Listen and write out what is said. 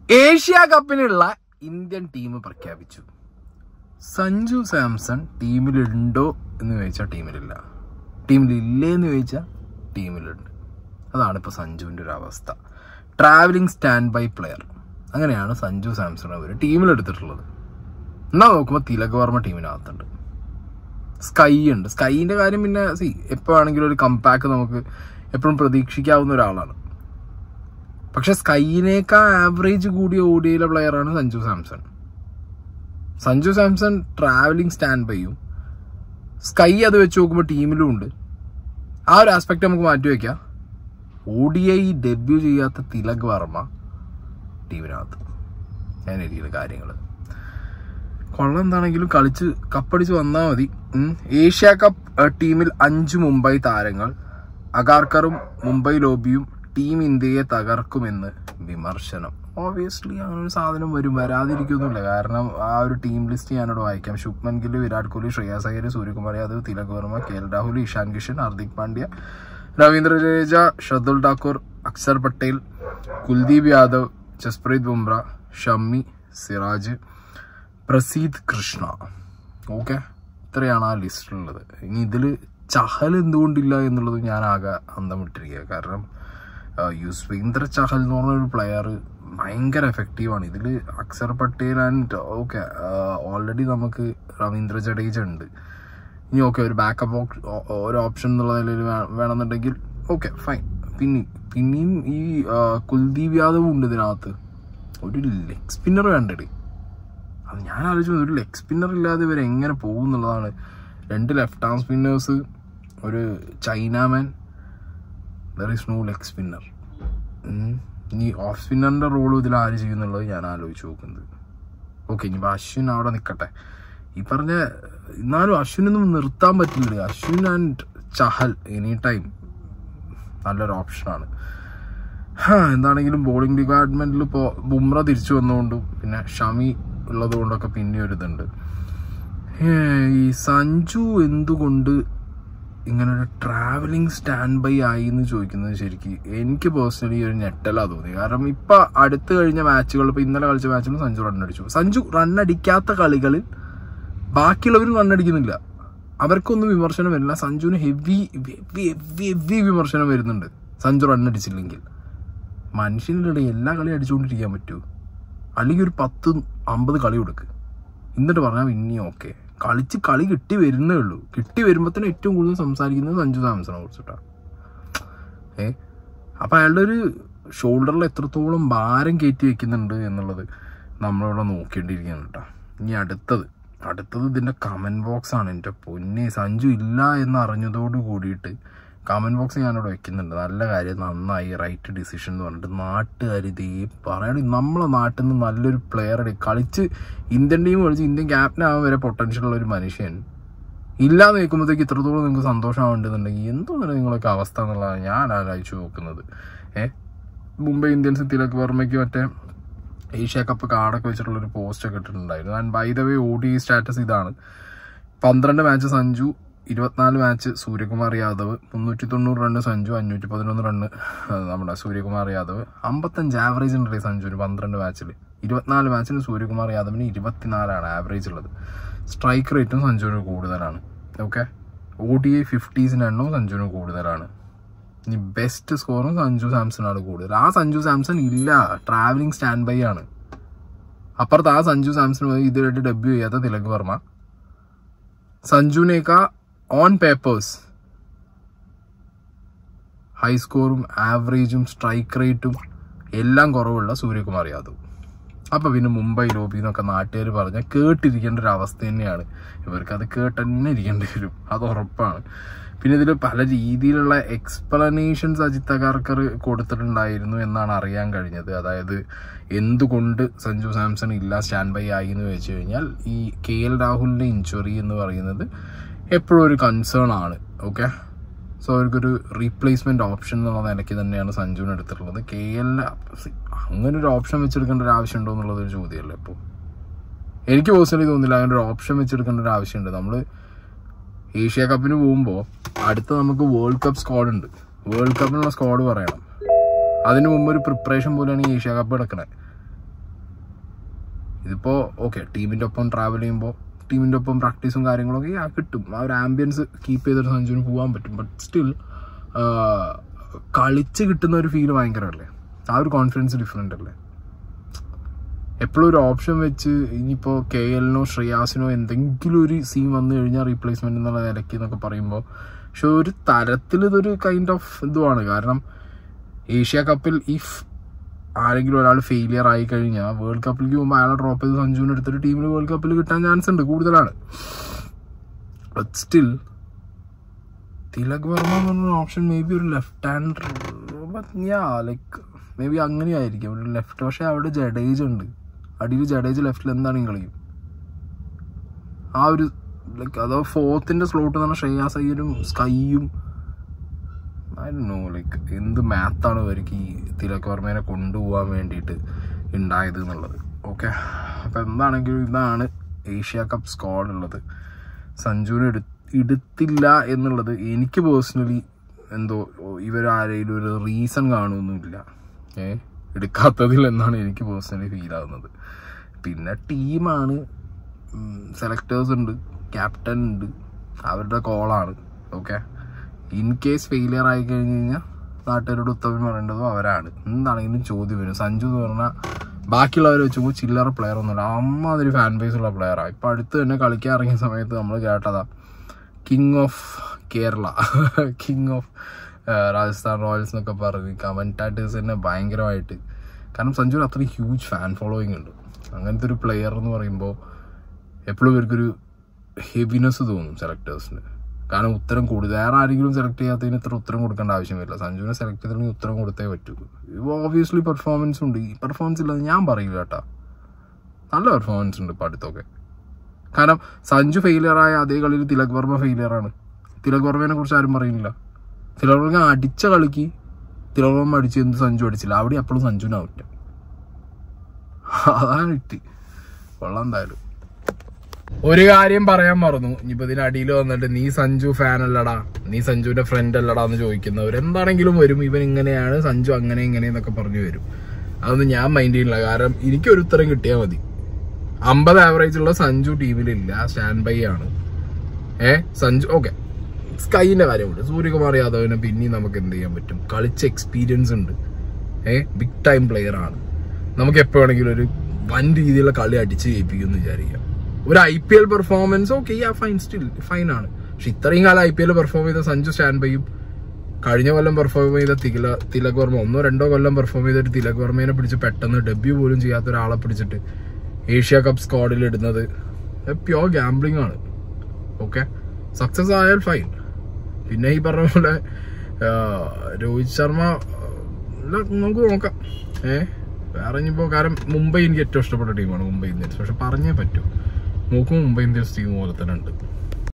Asia കപ്പിനുള്ള Indian team പ്രഖ്യാപിച്ചു സഞ്ജു സാംസൺ ടീമിലുണ്ടോ എന്ന് ചോദിച്ചാൽ ടീമിലില്ല ടീമിലില്ലേ എന്ന് ചോദിച്ചാൽ ടീമിലുണ്ട് അതാണ് ഇപ്പോൾ സഞ്ജുവിൻ്റെ ഒരു അവസ്ഥ ട്രാവലിംഗ് സ്റ്റാൻഡ് ബൈ പ്ലെയർ അങ്ങനെയാണ് സഞ്ജു സാംസൺ അവർ ടീമിലെടുത്തിട്ടുള്ളത് എന്നാൽ നോക്കുമ്പോൾ തിലക് വർമ്മ ടീമിനകത്തുണ്ട് സ്കൈ ഉണ്ട് സ്കൈൻ്റെ കാര്യം പിന്നെ സി എപ്പോൾ വേണമെങ്കിലും ഒരു കമ്പാക്ക് നമുക്ക് എപ്പോഴും പ്രതീക്ഷിക്കാവുന്ന ഒരാളാണ് പക്ഷെ സ്കൈനേക്കാൾ ആവറേജ് കൂടിയ ഓടിയിലെ പ്ലെയറാണ് സഞ്ജു സാംസൺ സഞ്ജു സാംസൺ ട്രാവലിംഗ് സ്റ്റാൻഡ് ബൈയും സ്കൈ അത് വെച്ച് നോക്കുമ്പോൾ ടീമിലും ഉണ്ട് ആ ഒരു ആസ്പെക്ട് നമുക്ക് മാറ്റി വയ്ക്കാം ഒ ഡി ഐ ഡെബ്യൂ ചെയ്യാത്ത തിലക് വർമ്മ ടീമിനകത്ത് ഞാൻ എഴുതിയത് കാര്യങ്ങൾ കൊള്ളം എന്താണെങ്കിലും കളിച്ച് കപ്പടിച്ച് വന്നാൽ മതി ഉം. ഏഷ്യ കപ്പ് ഏഹ്, ടീമിൽ അഞ്ച് മുംബൈ താരങ്ങൾ അഗാർക്കറും മുംബൈ ലോബിയും ടീം ഇന്ത്യയെ തകർക്കുമെന്ന് വിമർശനം ഓബിയസ്ലി അങ്ങനെ ഒരു സാധനം വരും വരാതിരിക്കൊന്നുമില്ല കാരണം ആ ഒരു ടീം ലിസ്റ്റ് ഞാനോട് വായിക്കാം Shubman Gill Virat Kohli Shreyas Iyer Suryakumar Yadav Tilak Varma K L Rahul Ishan Kishan Hardik Pandya Ravindra Jadeja Shardul Thakur Axar Patel Kuldeep Yadav Jasprit Bumrah Shami Siraj Prasidh Krishna okay ഇത്രയാണ് ആ ലിസ്റ്റിലുള്ളത് ഇനി ഇതിൽ ചഹൽ എന്തുകൊണ്ടില്ല എന്നുള്ളത് ഞാൻ ആകെ അന്തം വിട്ടിരിക്കുക കാരണം ആ, യുസ്വേന്ദ്ര ചഹൽ എന്ന് പറഞ്ഞ ഒരു പ്ലെയർ ഭയങ്കര എഫക്റ്റീവാണ് ഇതിൽ Axar Patel and okay already നമുക്ക് രവീന്ദ്ര ജഡേജ ഉണ്ട് ഇനി ഓക്കെ ഒരു ബാക്കപ്പ് ഒരു ഓപ്ഷൻ എന്നുള്ള നിലയിൽ വേ- വേണമെന്നുണ്ടെങ്കിൽ ഓക്കെ ഫൈൻ പിന്നെ പിന്നെയും ഈ ആ, കുൽദീപ് യാദവും ഉണ്ട് ഇതിനകത്ത് ഒരു ലെഗ് സ്പിന്നർ വേണ്ടേ അത് ഞാൻ ആലോചിച്ചു ഒരു ലെഗ് സ്പിന്നർ ഇല്ലാതെ ഇവർ എങ്ങനെ പോകും എന്നുള്ളതാണ് രണ്ട് ലെഫ്റ്റ് ആം സ്പിന്നേഴ്സ് ഒരു chinaman there is no leg spinner ഇനി ഓഫ് സ്പിന്നറിൻ്റെ റോളും ഇതിൽ ആര് ചെയ്യുന്നുള്ളത് ഞാൻ ആലോചിച്ച് നോക്കുന്നത് ഓക്കെ ഇനിയിപ്പോൾ അശ്വിൻ അവിടെ നിൽക്കട്ടെ ഈ പറഞ്ഞ എന്നാലും അശ്വിനൊന്നും നിർത്താൻ പറ്റില്ല Ashwin and Chahal any time നല്ലൊരു ഓപ്ഷനാണ് ഹാ, എന്താണെങ്കിലും ബോളിംഗ് ഡിപ്പാർട്ട്മെന്റിൽ ഇപ്പോൾ ബുംറ തിരിച്ചു വന്നുകൊണ്ടും പിന്നെ ഷമി ഉള്ളത് കൊണ്ടൊക്കെ പിന്നെ ഒരു ഇതുണ്ട് ഏ, ഈ സഞ്ജു എന്തുകൊണ്ട് ഇങ്ങനെ ഒരു ട്രാവലിംഗ് സ്റ്റാൻഡ് ബൈ ആയി എന്ന് ചോദിക്കുന്നത് ശരിക്കും എനിക്ക് പേഴ്സണലി ഒരു ഞെട്ടലാ തോന്നി കാരണം ഇപ്പൊ അടുത്ത് കഴിഞ്ഞ മാച്ചുകൾ ഇപ്പൊ ഇന്നലെ കളിച്ച മാച്ചിൽ സഞ്ജു റൺ അടിച്ചു സഞ്ജു റൺ അടിക്കാത്ത കളികളിൽ ബാക്കിയുള്ളവരും റൺ അടിക്കുന്നില്ല അവർക്കൊന്നും വിമർശനം വരില്ല സഞ്ജുവിന് ഹെവി ഹെവി ഹെവി ഹെവി വിമർശനം വരുന്നുണ്ട് സഞ്ജു റൺ അടിച്ചില്ലെങ്കിൽ മനുഷ്യൻ്റെ ഇടയിൽ എല്ലാ കളിയും അടിച്ചുകൊണ്ടിരിക്കാൻ പറ്റുമോ അല്ലെങ്കിൽ ഒരു പത്ത് അമ്പത് കളി കൊടുക്ക് എന്നിട്ട് പറഞ്ഞാൽ ഇനി ഓക്കെ കളിച്ച് കളി കിട്ടി വരുന്നേ ഉള്ളൂ കിട്ടി വരുമ്പോഴത്തേനും ഏറ്റവും കൂടുതൽ സംസാരിക്കുന്നത് സഞ്ജു സാംസണെ കുറിച്ചിട്ടാണ് ഏ അപ്പം അയാളുടെ ഒരു ഷോൾഡറിൽ എത്രത്തോളം ഭാരം കയറ്റി വെക്കുന്നുണ്ട് എന്നുള്ളത് നമ്മളിവിടെ നോക്കേണ്ടിയിരിക്കുകയാണ് കേട്ടോ ഇനി അടുത്തത് അടുത്തത് ഇതിൻ്റെ കമൻറ്റ് ബോക്സ് ആണ് എൻ്റെ പൊന്നെ സഞ്ജു ഇല്ല എന്ന് അറിഞ്ഞതോട് കൂടിയിട്ട് കമൻറ്റ് ബോക്സ് ഞാനിവിടെ വെക്കുന്നുണ്ട് നല്ല കാര്യം നന്നായി റൈറ്റ് ഡിസിഷൻ എന്ന് പറഞ്ഞിട്ട് നാട്ടുകാർ ഇതേ പറയണ നമ്മളെ നാട്ടിൽ നിന്ന് നല്ലൊരു പ്ലെയറുടെ കളിച്ച് ഇന്ത്യൻ ടീം കളിച്ച് ഇന്ത്യൻ ക്യാപ്റ്റൻ ആവാൻ വരെ പൊട്ടൻഷ്യൽ ഉള്ള ഒരു മനുഷ്യൻ ഇല്ലാന്ന് കേൾക്കുമ്പോഴത്തേക്ക് ഇത്രത്തോളം നിങ്ങൾക്ക് സന്തോഷമാവേണ്ടതുണ്ടെങ്കിൽ എന്തോന്നാണ് നിങ്ങളൊക്കെ അവസ്ഥ എന്നുള്ളതാണ് ഞാൻ ആലോചിച്ച് നോക്കുന്നത് ഏ മുംബൈ ഇന്ത്യൻസ് തിലക് വർമ്മയ്ക്ക് മറ്റേ ഏഷ്യ കപ്പ് കാർഡൊക്കെ വെച്ചിട്ടുള്ളൊരു പോസ്റ്റ് ഒക്കെ ഇട്ടിട്ടുണ്ടായിരുന്നു and by the way O D status ഇതാണ് പന്ത്രണ്ട് മാച്ച് സഞ്ജു ഇരുപത്തിനാല് മാച്ച് സൂര്യകുമാർ യാദവ് മുന്നൂറ്റി തൊണ്ണൂറ് റണ്ണ് സഞ്ജു അഞ്ഞൂറ്റി പതിനൊന്ന് റണ്ണ് നമ്മുടെ സൂര്യകുമാർ യാദവ് അമ്പത്തഞ്ച് ആവറേജ് ഉണ്ട് സഞ്ജുവിന് പന്ത്രണ്ട് മാച്ചിൽ ഇരുപത്തിനാല് മാച്ചിന് സൂര്യകുമാർ യാദവിന് ഇരുപത്തിനാലാണ് ആവറേജ് ഉള്ളത് സ്ട്രൈക്ക് റേറ്റും സഞ്ജുവിന് കൂടുതലാണ് ഓക്കെ ഒ ഡി ഐ ഫിഫ്റ്റീസിൻ്റെ എണ്ണവും സഞ്ജുവിന് കൂടുതലാണ് ഇനി ബെസ്റ്റ് സ്കോറും സഞ്ജു സാംസണാണ് കൂടുതൽ ആ സഞ്ജു സാംസൺ ഇല്ല ട്രാവലിംഗ് സ്റ്റാൻഡ് ബൈ ആണ് അപ്പുറത്ത് ആ സഞ്ജു സാംസൺ പോയി ഇതുവരെയായിട്ട് ഡെബ്യൂ ചെയ്യാത്ത തിലക് വർമ്മ സഞ്ജുവിനേക്കാ ഓൺ പേപ്പേഴ്സ് ഹൈ സ്കോറും ആവറേജും സ്ട്രൈക്ക് റേറ്റും എല്ലാം കുറവുള്ള സൂര്യകുമാർ യാദവ് അപ്പൊ പിന്നെ മുംബൈ ലോബി എന്നൊക്കെ നാട്ടുകാർ പറഞ്ഞാൽ കേട്ടിരിക്കേണ്ട ഒരു അവസ്ഥ തന്നെയാണ് ഇവർക്ക് അത് കേട്ട് തന്നെ ഇരിക്കേണ്ടി വരും അത് ഉറപ്പാണ് പിന്നെ ഇതിൽ പല രീതിയിലുള്ള എക്സ്പ്ലനേഷൻസ് അജിത് അഗാർക്കർ കൊടുത്തിട്ടുണ്ടായിരുന്നു എന്നാണ് അറിയാൻ കഴിഞ്ഞത് അതായത് എന്തുകൊണ്ട് സഞ്ജു സാംസൺ ഇല്ല സ്റ്റാൻഡ് ബൈ ആയി എന്ന് വെച്ച് കഴിഞ്ഞാൽ ഈ കെ എൽ രാഹുലിന്റെ ഇഞ്ചുറി എന്ന് പറയുന്നത് എപ്പോഴും ഒരു കൺസേൺ ആണ് ഓക്കെ സോ അവർക്കൊരു റീപ്ലേസ്മെന്റ് ഓപ്ഷൻ എന്നുള്ള നിലയ്ക്ക് തന്നെയാണ് സഞ്ജുവിന് എടുത്തിട്ടുള്ളത് കെ എല്ലിന് അങ്ങനെ ഒരു ഓപ്ഷൻ വെച്ചെടുക്കേണ്ട ഒരു ആവശ്യമുണ്ടോ എന്നുള്ളത് ഒരു ചോദ്യമല്ലേ ഇപ്പോൾ എനിക്ക് പേഴ്സണലി തോന്നുന്നില്ല അങ്ങനെ ഒരു ഓപ്ഷൻ വെച്ചെടുക്കേണ്ട ഒരു ആവശ്യമുണ്ട് നമ്മൾ ഏഷ്യ കപ്പിന് പോകുമ്പോൾ അടുത്ത നമുക്ക് വേൾഡ് കപ്പ് സ്ക്വാഡ് ഉണ്ട് വേൾഡ് കപ്പിനുള്ള സ്ക്വാഡ് പറയണം അതിന് മുമ്പ് ഒരു പ്രിപ്പറേഷൻ പോലെയാണ് ഈ ഏഷ്യ കപ്പ് കിടക്കണേ ഇതിപ്പോൾ ഓക്കെ ടീമിൻ്റെ ഒപ്പം ട്രാവൽ ചെയ്യുമ്പോൾ ടീമിൻ്റെ ഒപ്പം പ്രാക്ടീസും കാര്യങ്ങളൊക്കെ ആ കിട്ടും ആ ഒരു ആംബിയൻസ് കീപ്പ് ചെയ്തിട്ട് സഞ്ജുവിന് പോകാൻ പറ്റും ബട്ട് സ്റ്റിൽ കളിച്ച് കിട്ടുന്ന ഒരു ഫീൽ ഭയങ്കരമല്ലേ ആ ഒരു കോൺഫിഡൻസ് ഡിഫറെൻ്റ് അല്ലേ എപ്പോഴും ഒരു ഓപ്ഷൻ വെച്ച് ഇനിയിപ്പോൾ കെ എല്ലിനോ ശ്രേയാസിനോ എന്തെങ്കിലും ഒരു സീൻ വന്നു കഴിഞ്ഞാൽ റീപ്ലേസ്മെന്റ് എന്നുള്ള നിലയ്ക്ക് എന്നൊക്കെ പറയുമ്പോൾ പക്ഷെ ഒരു തരത്തിൽ ഇതൊരു കൈൻഡ് ഓഫ് ഇതുമാണ് കാരണം ഏഷ്യ കപ്പിൽ ഇഫ് ആരെങ്കിലും ഒരാൾ ഫെയിലിയർ ആയി കഴിഞ്ഞാൽ വേൾഡ് കപ്പിലേക്ക് പോകുമ്പോൾ അയാളെ ഡ്രോപ്പ് ചെയ്ത് സഞ്ജുവിനെ എടുത്തിട്ട് ടീമിൽ വേൾഡ് കപ്പിൽ കിട്ടാൻ ചാൻസ് ഉണ്ട് കൂടുതലാണ് ബട്ട് സ്റ്റിൽ തിലക് വർമ്മ എന്ന് പറഞ്ഞ ഓപ്ഷൻ മേ ബി ഒരു left hand yeah like maybe അങ്ങനെയായിരിക്കും ഒരു ലെഫ്റ്റ് പക്ഷെ അവിടെ ജഡേജ് ഉണ്ട് അടിയിൽ ജഡേജ് ലെഫ്റ്റിൽ എന്താണെങ്കിലും കളിയും ആ ഒരു ലൈക്ക് അതോ ഫോർത്തിന്റെ സ്ലോട്ട് എന്ന് പറഞ്ഞാൽ ശ്രേയാസ് അയ്യരും സ്കൈയും ഐ നോ ലൈക്ക് എന്ത് മാത്താണ് ഇവർക്ക് ഈ തിലക് വർമ്മേനെ കൊണ്ടുപോകാൻ വേണ്ടിയിട്ട് ഉണ്ടായത് എന്നുള്ളത് ഓക്കെ അപ്പം എന്താണെങ്കിലും ഇതാണ് ഏഷ്യ കപ്പ് സ്ക്വാഡ് ഉള്ളത് സഞ്ജുവിനെ എടു എടുത്തില്ല എന്നുള്ളത് എനിക്ക് പേഴ്സണലി എന്തോ ഇവരാരെങ്കിലും ഒരു റീസൺ കാണുമൊന്നുമില്ല ഏ എടുക്കാത്തതിൽ എന്നാണ് എനിക്ക് പേഴ്സണലി ഫീൽ ആവുന്നത് പിന്നെ ടീമാണ് സെലക്ടേഴ്സ് ഉണ്ട് ക്യാപ്റ്റൻ ഉണ്ട് അവരുടെ കോളാണ് ഓക്കെ ഇൻ കേസ് ഫെയിലിയർ ആയി കഴിഞ്ഞ് കഴിഞ്ഞാൽ നാട്ടുകാരോട് ഉത്തമൻ പറയേണ്ടതും അവരാണ് എന്താണെങ്കിലും ചോദ്യം വരും സഞ്ജു എന്ന് പറഞ്ഞാൽ ബാക്കിയുള്ളവർ വെച്ചുമ്പോൾ ചില്ലറ പ്ലെയർ ഒന്നുമില്ല അമ്മാതിരി ഫാൻ ബേസ് ഉള്ള പ്ലെയറാണ് ഇപ്പം അടുത്ത് തന്നെ കളിക്കാൻ ഇറങ്ങിയ സമയത്ത് നമ്മൾ കേട്ടതാ king of Kerala king of Rajasthan Royals എന്നൊക്കെ പറഞ്ഞ് കമൻറ്റാറ്റേഴ്സ് തന്നെ ഭയങ്കരമായിട്ട് കാരണം സഞ്ജുവിന് അത്രയും ഹ്യൂജ് ഫാൻ ഫോളോയിങ് ഉണ്ട് അങ്ങനത്തെ ഒരു പ്ലെയർ എന്ന് പറയുമ്പോൾ എപ്പോഴും ഇവർക്കൊരു ഹെവിനെസ് തോന്നും സെലക്ടേഴ്സിന് കാരണം ഉത്തരം കൂടുതൽ വേറെ ആരെങ്കിലും സെലക്ട് ചെയ്യാത്തതിന് ഇത്ര ഉത്തരം കൊടുക്കേണ്ട ആവശ്യം വരില്ല സഞ്ജുവിനെ സെലക്ട് ചെയ്തിട്ടുണ്ടെങ്കിൽ ഉത്തരം കൊടുത്തേ പറ്റൂ ഓബിയസ്ലി പെർഫോമൻസ് ഉണ്ട് ഈ പെർഫോമൻസ് ഇല്ലാതെ ഞാൻ പറയില്ല കേട്ടാ നല്ല പെർഫോമൻസ് ഉണ്ട് ഇപ്പം അടുത്തൊക്കെ കാരണം സഞ്ജു ഫെയിലിയർ ആയ അതേ കളിയിൽ തിലക് വർമ്മ ഫെയിലിയർ ആണ് തിലക് വർമ്മയെ കുറിച്ച് ആരും പറയുന്നില്ല തിലക് വർമ്മ അടിച്ച കളിക്ക് തിലക് വർമ്മ അടിച്ച് എന്ത് സഞ്ജു അടിച്ചില്ല അവിടെ അപ്പോഴും സഞ്ജുവിനാ വിറ്റ് അതാണ് വിറ്റ് കൊള്ളാം എന്തായാലും ഒരു കാര്യം പറയാൻ മറന്നു ഇനിയിപ്പോ ഇതിന് അടിയിൽ വന്നിട്ട് നീ സഞ്ജു ഫാൻ അല്ലടാ നീ സഞ്ജുവിന്റെ ഫ്രണ്ട് അല്ലടാ എന്ന് ചോദിക്കുന്നവർ എന്താണെങ്കിലും വരും ഇവൻ ഇങ്ങനെയാണ് സഞ്ജു അങ്ങനെ ഇങ്ങനെ എന്നൊക്കെ പറഞ്ഞു വരും അതൊന്നും ഞാൻ മൈൻഡ് ചെയ്യുന്നില്ല കാരണം എനിക്കൊരു ഉത്തരം കിട്ടിയാൽ മതി അമ്പത് ആവറേജ് ഉള്ള സഞ്ജു ടീമിലില്ല സ്റ്റാൻഡ് ബൈ ആണ് ഏ സഞ്ജു ഓക്കെ സ്കൈന്റെ കാര്യമുണ്ട് സൂര്യകുമാർ യാദവിനെ പിന്നെയും നമുക്ക് എന്ത് ചെയ്യാൻ പറ്റും കളിച്ച എക്സ്പീരിയൻസ് ഉണ്ട് ഏ ബിഗ് ടൈം പ്ലെയർ ആണ് നമുക്ക് എപ്പോ വേണമെങ്കിലും ഒരു വൻ രീതിയിലുള്ള കളി അടിച്ച് ജയിപ്പിക്കും എന്ന് വിചാരിക്കാം ഒരു I P L performance okay yeah fine still fine ആണ് പക്ഷെ ഇത്രയും കാലം ഐ പി എൽ പെർഫോം ചെയ്ത സഞ്ജു സ്റ്റാൻഡ് ബൈയും കഴിഞ്ഞ കൊല്ലം പെർഫോം ചെയ്ത തില തിലക് വർമ്മ ഒന്നോ രണ്ടോ കൊല്ലം പെർഫോം ചെയ്തിട്ട് തിലക് വർമ്മേനെ പിടിച്ച് പെട്ടെന്ന് ഡെബ്യൂ പോലും ചെയ്യാത്ത ഒരാളെ പിടിച്ചിട്ട് ഏഷ്യ കപ്പ് സ്ക്വാഡിൽ ഇടുന്നത് പ്യോർ ഗാംബ്ലിംഗ് ആണ് ഓക്കെ സക്സസ് ആയാൽ ഫൈൻ പിന്നെ ഈ പറഞ്ഞ പോലെ ആ, രോഹിത് ശർമ്മ ആ, നമുക്ക് നോക്കാം ഏ വേറെ ഇനിയിപ്പോ കാരണം മുംബൈ എനിക്ക് ഏറ്റവും ഇഷ്ടപ്പെട്ട ടീമാണ് മുംബൈ ഇന്ത്യൻസ് പക്ഷെ പറഞ്ഞേ പറ്റൂ നോക്കും മുംബൈ ഇന്ത്യൻസ് ടീം പോലെ തന്നെ ഉണ്ട്